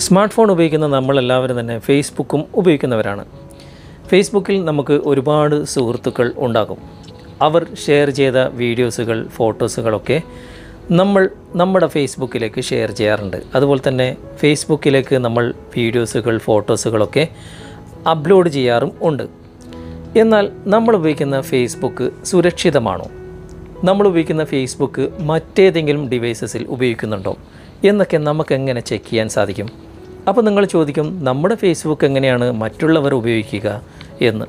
smart phone ഉപയോഗിക്കുന്ന നമ്മളെല്ലാവരും തന്നെ ഫേസ്ബുക്കും ഉപയോഗിക്കുന്നവരാണ് ഫേസ്ബുക്കിൽ നമുക്ക് ഒരുപാട് സുഹൃത്തുക്കൾ ഉണ്ടാകും അവർ ഷെയർ ചെയ്ത വീഡിയോസുകൾ ഫോട്ടോസുകളൊക്കെ നമ്മൾ നമ്മുടെ ഫേസ്ബുക്കിലേക്ക് ഷെയർ ചെയ്യാറുണ്ട് അതുപോലെ തന്നെ ഫേസ്ബുക്കിലേക്ക് നമ്മൾ വീഡിയോസുകൾ ഫോട്ടോസുകളൊക്കെ അപ്ലോഡ് ചെയ്യാറും ഉണ്ട് എന്നാൽ നമ്മൾ ഉപയോഗിക്കുന്ന ഫേസ്ബുക്ക് സുരക്ഷിതമാണോ നമ്മൾ ഉപയോഗിക്കുന്ന ഫേസ്ബുക്ക് മറ്റേതെങ്കിലും ഡിവൈസസിൽ ഉപയോഗിക്കുന്നുണ്ടോ എന്നൊക്കെ നമുക്ക് എങ്ങനെ ചെക്ക് ചെയ്യാൻ സാധിക്കും അപ്പോൾ നിങ്ങൾ ചോദിക്കും നമ്മുടെ ഫേസ്ബുക്ക് എങ്ങനെയാണ് മറ്റുള്ളവർ ഉപയോഗിക്കുക എന്ന്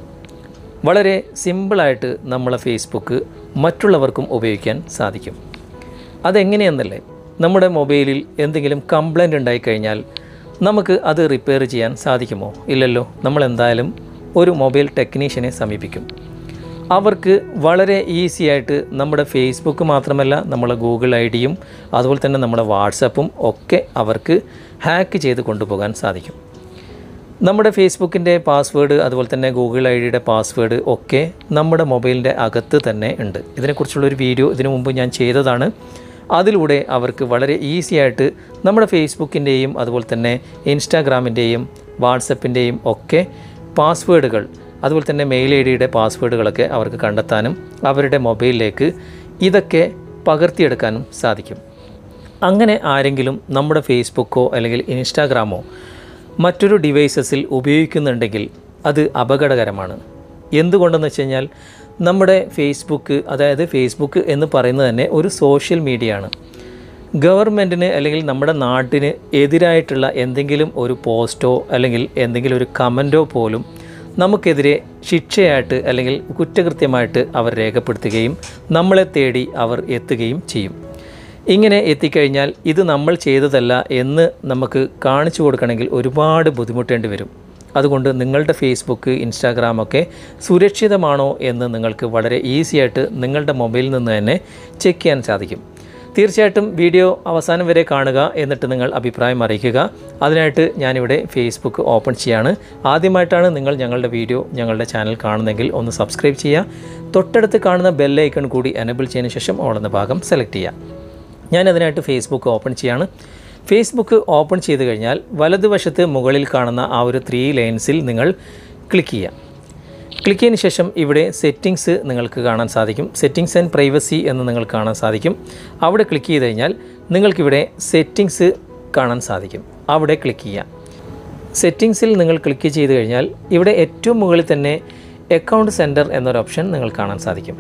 വളരെ സിമ്പിളായിട്ട് നമ്മളെ ഫേസ്ബുക്ക് മറ്റുള്ളവർക്കും ഉപയോഗിക്കാൻ സാധിക്കും അതെങ്ങനെയെന്നല്ലേ നമ്മുടെ മൊബൈലിൽ എന്തെങ്കിലും കംപ്ലൈൻറ്റ് ഉണ്ടായിക്കഴിഞ്ഞാൽ നമുക്ക് അത് റിപ്പയർ ചെയ്യാൻ സാധിക്കുമോ ഇല്ലല്ലോ നമ്മൾ എന്തായാലും ഒരു മൊബൈൽ ടെക്നീഷ്യനെ സമീപിക്കും അവർക്ക് വളരെ ഈസി ആയിട്ട് നമ്മുടെ ഫേസ്ബുക്ക് മാത്രമല്ല നമ്മളെ ഗൂഗിൾ ഐ ഡിയും അതുപോലെ തന്നെ നമ്മുടെ വാട്സപ്പും ഒക്കെ അവർക്ക് ഹാക്ക് ചെയ്ത് കൊണ്ടുപോകാൻ സാധിക്കും നമ്മുടെ ഫേസ്ബുക്കിൻ്റെ പാസ്വേഡ് അതുപോലെ തന്നെ ഗൂഗിൾ ഐ ഡിയുടെ പാസ്വേഡ് ഒക്കെ നമ്മുടെ മൊബൈലിൻ്റെ അകത്ത് തന്നെ ഉണ്ട് ഇതിനെക്കുറിച്ചുള്ളൊരു വീഡിയോ ഇതിനു മുമ്പ് ഞാൻ ചെയ്തതാണ് അതിലൂടെ അവർക്ക് വളരെ ഈസി ആയിട്ട് നമ്മുടെ ഫേസ്ബുക്കിൻ്റെയും അതുപോലെ തന്നെ ഇൻസ്റ്റാഗ്രാമിൻ്റെയും വാട്സപ്പിൻ്റെയും ഒക്കെ പാസ്വേഡുകൾ അതുപോലെ തന്നെ മെയിൽ ഐ ഡിയുടെ പാസ്വേഡുകളൊക്കെ അവർക്ക് കണ്ടെത്താനും അവരുടെ മൊബൈലിലേക്ക് ഇതൊക്കെ പകർത്തിയെടുക്കാനും സാധിക്കും അങ്ങനെ ആരെങ്കിലും നമ്മുടെ ഫേസ്ബുക്കോ അല്ലെങ്കിൽ ഇൻസ്റ്റാഗ്രാമോ മറ്റൊരു ഡിവൈസസിൽ ഉപയോഗിക്കുന്നുണ്ടെങ്കിൽ അത് അപകടകരമാണ് എന്തുകൊണ്ടെന്ന് വെച്ച് കഴിഞ്ഞാൽ നമ്മുടെ ഫേസ്ബുക്ക് അതായത് ഫേസ്ബുക്ക് എന്ന് പറയുന്നത് തന്നെ ഒരു സോഷ്യൽ മീഡിയ ആണ് ഗവൺമെൻറ്റിന് അല്ലെങ്കിൽ നമ്മുടെ നാട്ടിന് എതിരായിട്ടുള്ള എന്തെങ്കിലും ഒരു പോസ്റ്റോ അല്ലെങ്കിൽ എന്തെങ്കിലും ഒരു കമൻറ്റോ പോലും നമുക്കെതിരെ ശിക്ഷയായിട്ട് അല്ലെങ്കിൽ കുറ്റകൃത്യമായിട്ട് അവർ രേഖപ്പെടുത്തുകയും നമ്മളെ തേടി അവർ എത്തുകയും ചെയ്യും ഇങ്ങനെ എത്തിക്കഴിഞ്ഞാൽ ഇത് നമ്മൾ ചെയ്തതല്ല എന്ന് നമുക്ക് കാണിച്ചു കൊടുക്കണമെങ്കിൽ ഒരുപാട് ബുദ്ധിമുട്ടേണ്ടി വരും അതുകൊണ്ട് നിങ്ങളുടെ ഫേസ്ബുക്ക് ഇൻസ്റ്റാഗ്രാമൊക്കെ സുരക്ഷിതമാണോ എന്ന് നിങ്ങൾക്ക് വളരെ ഈസി ആയിട്ട് നിങ്ങളുടെ മൊബൈലിൽ നിന്ന് തന്നെ ചെക്ക് ചെയ്യാൻ സാധിക്കും തീർച്ചയായിട്ടും വീഡിയോ അവസാനം വരെ കാണുക എന്നിട്ട് നിങ്ങൾ അഭിപ്രായം അറിയിക്കുക അതിനായിട്ട് ഞാനിവിടെ ഫേസ്ബുക്ക് ഓപ്പൺ ചെയ്യാണ് ആദ്യമായിട്ടാണ് നിങ്ങൾ ഞങ്ങളുടെ വീഡിയോ ഞങ്ങളുടെ ചാനൽ കാണുന്നെങ്കിൽ ഒന്ന് സബ്സ്ക്രൈബ് ചെയ്യുക തൊട്ടടുത്ത് കാണുന്ന ബെല്ലൈക്കൺ കൂടി എനബിൾ ചെയ്തതിന് ശേഷം ഓളുന്ന ഭാഗം സെലക്ട് ചെയ്യുക ഞാൻ അതിനായിട്ട് ഫേസ്ബുക്ക് ഓപ്പൺ ചെയ്യാണ് ഫേസ്ബുക്ക് ഓപ്പൺ ചെയ്ത് കഴിഞ്ഞാൽ വലതുവശത്ത് മുകളിൽ കാണുന്ന ആ ഒരു ത്രീ ലൈൻസിൽ നിങ്ങൾ ക്ലിക്ക് ചെയ്യുക ക്ലിക്ക് ചെയ്തതിന് ശേഷം ഇവിടെ സെറ്റിങ്സ് നിങ്ങൾക്ക് കാണാൻ സാധിക്കും സെറ്റിങ്സ് ആൻഡ് പ്രൈവസി എന്ന് നിങ്ങൾ കാണാൻ സാധിക്കും അവിടെ ക്ലിക്ക് ചെയ്ത് കഴിഞ്ഞാൽ നിങ്ങൾക്കിവിടെ സെറ്റിങ്സ് കാണാൻ സാധിക്കും അവിടെ ക്ലിക്ക് ചെയ്യുക സെറ്റിങ്സിൽ നിങ്ങൾ ക്ലിക്ക് ചെയ്ത് കഴിഞ്ഞാൽ ഇവിടെ ഏറ്റവും മുകളിൽ തന്നെ അക്കൗണ്ട് സെൻറ്റർ എന്നൊരു ഓപ്ഷൻ നിങ്ങൾ കാണാൻ സാധിക്കും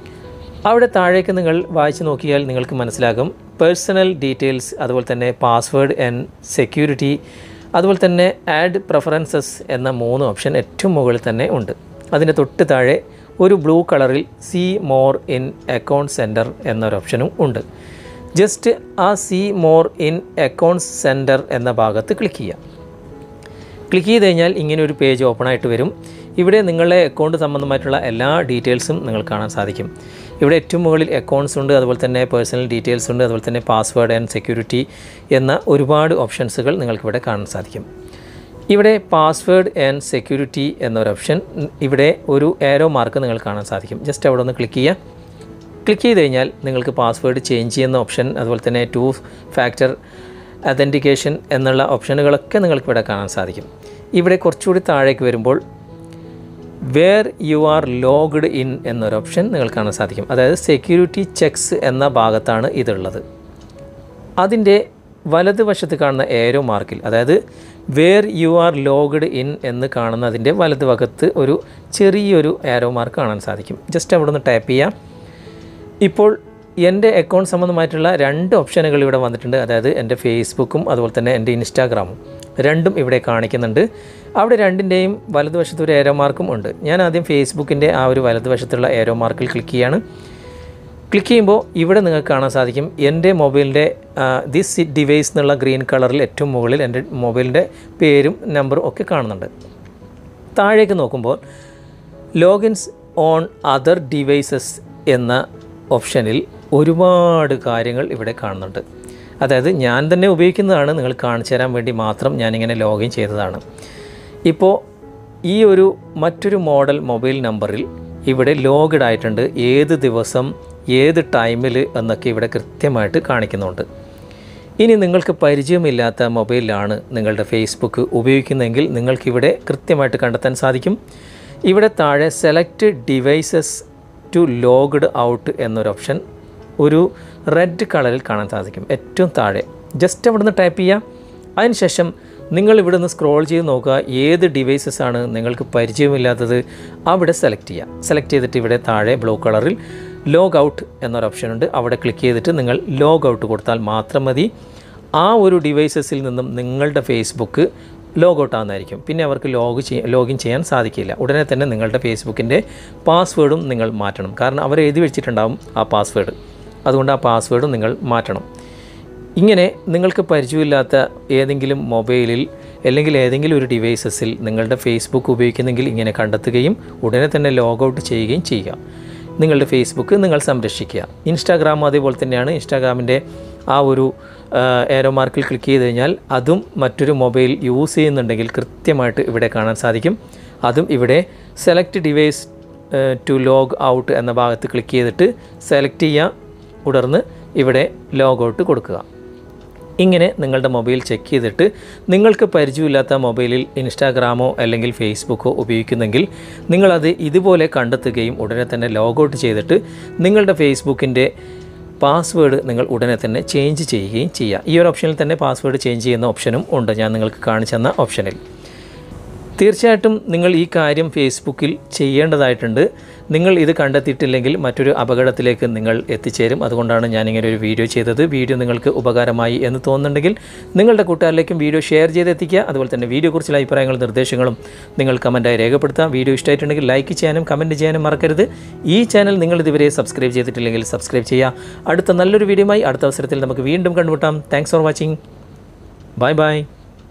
അവിടെ താഴേക്ക് നിങ്ങൾ വായിച്ച് നോക്കിയാൽ നിങ്ങൾക്ക് മനസ്സിലാകും പേഴ്സണൽ ഡീറ്റെയിൽസ് അതുപോലെ തന്നെ പാസ്വേഡ് ആൻഡ് സെക്യൂരിറ്റി അതുപോലെ തന്നെ ആഡ് പ്രിഫറൻസസ് എന്ന മൂന്ന് ഓപ്ഷൻ ഏറ്റവും മുകളിൽ തന്നെ ഉണ്ട് അതിൻ്റെ തൊട്ട് താഴെ ഒരു ബ്ലൂ കളറിൽ see more in account centre എന്നൊരു ഓപ്ഷനും ഉണ്ട് ജസ്റ്റ് ആ see more in accounts centre എന്ന ഭാഗത്ത് ക്ലിക്ക് ചെയ്യാം ക്ലിക്ക് ചെയ്ത് കഴിഞ്ഞാൽ ഇങ്ങനെ ഒരു പേജ് ഓപ്പൺ ആയിട്ട് വരും ഇവിടെ നിങ്ങളുടെ അക്കൗണ്ട് സംബന്ധമായിട്ടുള്ള എല്ലാ ഡീറ്റെയിൽസും നിങ്ങൾ കാണാൻ സാധിക്കും ഇവിടെ ഏറ്റവും മുകളിൽ അക്കൗണ്ട്സ് ഉണ്ട് അതുപോലെ തന്നെ പേഴ്സണൽ ഡീറ്റെയിൽസ് ഉണ്ട് അതുപോലെ തന്നെ പാസ്വേഡ് ആൻഡ് സെക്യൂരിറ്റി എന്ന ഒരുപാട് ഓപ്ഷൻസുകൾ നിങ്ങൾക്കിവിടെ കാണാൻ സാധിക്കും ഇവിടെ പാസ്വേഡ് ആൻഡ് സെക്യൂരിറ്റി എന്നൊരു ഓപ്ഷൻ ഇവിടെ ഒരു ഏരോ മാർക്ക് നിങ്ങൾ കാണാൻ സാധിക്കും ജസ്റ്റ് അവിടെ ഒന്ന് ക്ലിക്ക് ചെയ്യുക ക്ലിക്ക് ചെയ്ത് കഴിഞ്ഞാൽ നിങ്ങൾക്ക് പാസ്വേഡ് ചേഞ്ച് ചെയ്യുന്ന ഓപ്ഷൻ അതുപോലെ തന്നെ ടു ഫാക്ടർ അതൻറ്റിക്കേഷൻ എന്നുള്ള ഓപ്ഷനുകളൊക്കെ നിങ്ങൾക്ക് ഇവിടെ കാണാൻ സാധിക്കും ഇവിടെ കുറച്ചുകൂടി താഴേക്ക് വരുമ്പോൾ where you are logged in എന്നൊരു ഓപ്ഷൻ നിങ്ങൾക്ക് കാണാൻ സാധിക്കും അതായത് സെക്യൂരിറ്റി ചെക്സ് എന്ന ഭാഗത്താണ് ഇതുള്ളത് അതിൻ്റെ വലതുവശത്ത് കാണുന്ന ഏരോ മാർക്കിൽ അതായത് where you are logged in എന്ന് കാണുന്നതിൻ്റെ വലതുവകത്ത് ഒരു ചെറിയൊരു ഏരോ മാർക്ക് കാണാൻ സാധിക്കും ജസ്റ്റ് അവിടെ നിന്ന് ടാപ്പ് ചെയ്യാം ഇപ്പോൾ എൻ്റെ അക്കൗണ്ട് സംബന്ധമായിട്ടുള്ള രണ്ട് ഓപ്ഷനുകൾ ഇവിടെ വന്നിട്ടുണ്ട് അതായത് എൻ്റെ ഫേസ്ബുക്കും അതുപോലെ തന്നെ എൻ്റെ ഇൻസ്റ്റാഗ്രാമും രണ്ടും ഇവിടെ കാണിക്കുന്നുണ്ട് അവിടെ രണ്ടിൻ്റെയും വലതുവശത്ത് ഒരു ഏരോ മാർക്കും ഉണ്ട് ഞാൻ ആദ്യം ഫേസ്ബുക്കിൻ്റെ ആ ഒരു വലതുവശത്തുള്ള ഏരോ മാർക്കിൽ ക്ലിക്ക് ചെയ്യാണ് ക്ലിക്ക് ചെയ്യുമ്പോൾ ഇവിടെ നിങ്ങൾക്ക് കാണാൻ സാധിക്കും എൻ്റെ മൊബൈലിൻ്റെ ദിസ് ഡിവൈസ് എന്നുള്ള ഗ്രീൻ കളറിൽ ഏറ്റവും മുകളിൽ എൻ്റെ മൊബൈലിൻ്റെ പേരും നമ്പറും ഒക്കെ കാണുന്നുണ്ട് താഴേക്ക് നോക്കുമ്പോൾ ലോഗിൻസ് ഓൺ അതർ ഡിവൈസസ് എന്ന ഓപ്ഷനിൽ ഒരുപാട് കാര്യങ്ങൾ ഇവിടെ കാണുന്നുണ്ട് അതായത് ഞാൻ തന്നെ ഉപയോഗിക്കുന്നതാണ് നിങ്ങൾ കാണിച്ചു തരാൻ വേണ്ടി മാത്രം ഞാനിങ്ങനെ ലോഗിൻ ചെയ്തതാണ് ഇപ്പോൾ ഈ ഒരു മറ്റൊരു മോഡൽ മൊബൈൽ നമ്പറിൽ ഇവിടെ ലോഗഡ് ആയിട്ടുണ്ട് ഏത് ദിവസം ഏത് ടൈമിൽ എന്നൊക്കെ ഇവിടെ കൃത്യമായിട്ട് കാണിക്കുന്നുണ്ട് ഇനി നിങ്ങൾക്ക് പരിചയമില്ലാത്ത മൊബൈലിലാണ് നിങ്ങളുടെ ഫേസ്ബുക്ക് ഉപയോഗിക്കുന്നതെങ്കിൽ നിങ്ങൾക്കിവിടെ കൃത്യമായിട്ട് കണ്ടെത്താൻ സാധിക്കും ഇവിടെ താഴെ select devices to logged out എന്നൊരു ഓപ്ഷൻ ഒരു റെഡ് കളറിൽ കാണാൻ സാധിക്കും ഏറ്റവും താഴെ ജസ്റ്റ് അവിടെ നിന്ന് ടൈപ്പ് ചെയ്യുക അതിനുശേഷം നിങ്ങൾ ഇവിടെ നിന്ന് സ്ക്രോൾ ചെയ്ത് നോക്കുക ഏത് ഡിവൈസസ് ആണ് നിങ്ങൾക്ക് പരിചയമില്ലാത്തത് അവിടെ സെലക്ട് ചെയ്യുക സെലക്ട് ചെയ്തിട്ട് ഇവിടെ താഴെ ബ്ലൂ കളറിൽ ലോഗ് ഔട്ട് എന്നൊരു ഓപ്ഷൻ ഉണ്ട് അവിടെ ക്ലിക്ക് ചെയ്തിട്ട് നിങ്ങൾ ലോഗ് ഔട്ട് കൊടുത്താൽ മാത്രം മതി ആ ഒരു ഡിവൈസസിൽ നിന്നും നിങ്ങളുടെ ഫേസ്ബുക്ക് ലോഗ് ഔട്ട് ആകുന്നതായിരിക്കും പിന്നെ അവർക്ക് ലോഗ് ചെയ്യ ലോഗിൻ ചെയ്യാൻ സാധിക്കില്ല ഉടനെ തന്നെ നിങ്ങളുടെ ഫേസ്ബുക്കിൻ്റെ പാസ്വേഡും നിങ്ങൾ മാറ്റണം കാരണം അവർ എഴുതി വെച്ചിട്ടുണ്ടാവും ആ പാസ്വേഡ് അതുകൊണ്ട് ആ പാസ്വേഡും നിങ്ങൾ മാറ്റണം ഇങ്ങനെ നിങ്ങൾക്ക് പരിചയമില്ലാത്ത ഏതെങ്കിലും മൊബൈലിൽ അല്ലെങ്കിൽ ഏതെങ്കിലും ഒരു ഡിവൈസസിൽ നിങ്ങളുടെ ഫേസ്ബുക്ക് ഉപയോഗിക്കുന്നെങ്കിൽ ഇങ്ങനെ കണ്ടെത്തുകയും ഉടനെ തന്നെ ലോഗ് ഔട്ട് ചെയ്യുകയും ചെയ്യുക നിങ്ങളുടെ ഫേസ്ബുക്ക് നിങ്ങൾ സംരക്ഷിക്കുക ഇൻസ്റ്റാഗ്രാം അതേപോലെ തന്നെയാണ് ഇൻസ്റ്റാഗ്രാമിൻ്റെ ആ ഒരു ഏരോ മാർക്കിൽ ക്ലിക്ക് ചെയ്ത് കഴിഞ്ഞാൽ അതും മറ്റൊരു മൊബൈൽ യൂസ് ചെയ്യുന്നുണ്ടെങ്കിൽ കൃത്യമായിട്ട് ഇവിടെ കാണാൻ സാധിക്കും അതും ഇവിടെ select device to log out എന്ന ഭാഗത്ത് ക്ലിക്ക് ചെയ്തിട്ട് സെലക്ട് ചെയ്യുക തുടർന്ന് ഇവിടെ ലോഗ് ഔട്ട് കൊടുക്കുക ഇങ്ങനെ നിങ്ങളുടെ മൊബൈൽ ചെക്ക് ചെയ്തിട്ട് നിങ്ങൾക്ക് പരിചയമില്ലാത്ത മൊബൈലിൽ ഇൻസ്റ്റാഗ്രാമോ അല്ലെങ്കിൽ ഫേസ്ബുക്കോ ഉപയോഗിക്കുന്നെങ്കിൽ നിങ്ങളത് ഇതുപോലെ കണ്ടെത്തുകയും ഉടനെ തന്നെ ലോഗൗട്ട് ചെയ്തിട്ട് നിങ്ങളുടെ ഫേസ്ബുക്കിൻ്റെ പാസ്വേഡ് നിങ്ങൾ ഉടനെ തന്നെ ചേഞ്ച് ചെയ്യുകയും ചെയ്യുക ഈ ഒരു ഓപ്ഷനിൽ തന്നെ പാസ്വേഡ് ചേഞ്ച് ചെയ്യുന്ന ഓപ്ഷനും ഉണ്ട് ഞാൻ നിങ്ങൾക്ക് കാണിച്ചു തന്ന ഓപ്ഷനിൽ തീർച്ചയായിട്ടും നിങ്ങൾ ഈ കാര്യം ഫേസ്ബുക്കിൽ ചെയ്യേണ്ടതായിട്ടുണ്ട് നിങ്ങൾ ഇത് കണ്ടെത്തിയിട്ടില്ലെങ്കിൽ മറ്റൊരു അപകടത്തിലേക്ക് നിങ്ങൾ എത്തിച്ചേരും അതുകൊണ്ടാണ് ഞാനിങ്ങനെ ഒരു വീഡിയോ ചെയ്തത് വീഡിയോ നിങ്ങൾക്ക് ഉപകാരമായി എന്ന് തോന്നുന്നുണ്ടെങ്കിൽ നിങ്ങളുടെ കൂട്ടുകാരിലേക്കും വീഡിയോ ഷെയർ ചെയ്ത് എത്തിക്കുക അതുപോലെ തന്നെ വീഡിയോയെക്കുറിച്ചുള്ള അഭിപ്രായങ്ങളും നിർദ്ദേശങ്ങളും നിങ്ങൾ കമൻറ്റായി രേഖപ്പെടുത്താം വീഡിയോ ഇഷ്ടമായിട്ടുണ്ടെങ്കിൽ ലൈക്ക് ചെയ്യാനും കമൻറ്റ് ചെയ്യാനും മറക്കരുത് ഈ ചാനൽ നിങ്ങൾ ഇതുവരെ സബ്സ്ക്രൈബ് ചെയ്തിട്ടില്ലെങ്കിൽ സബ്സ്ക്രൈബ് ചെയ്യുക അടുത്ത നല്ലൊരു വീഡിയോയുമായി അടുത്ത അവസരത്തിൽ നമുക്ക് വീണ്ടും കണ്ടുമുട്ടാം thanks for watching bye by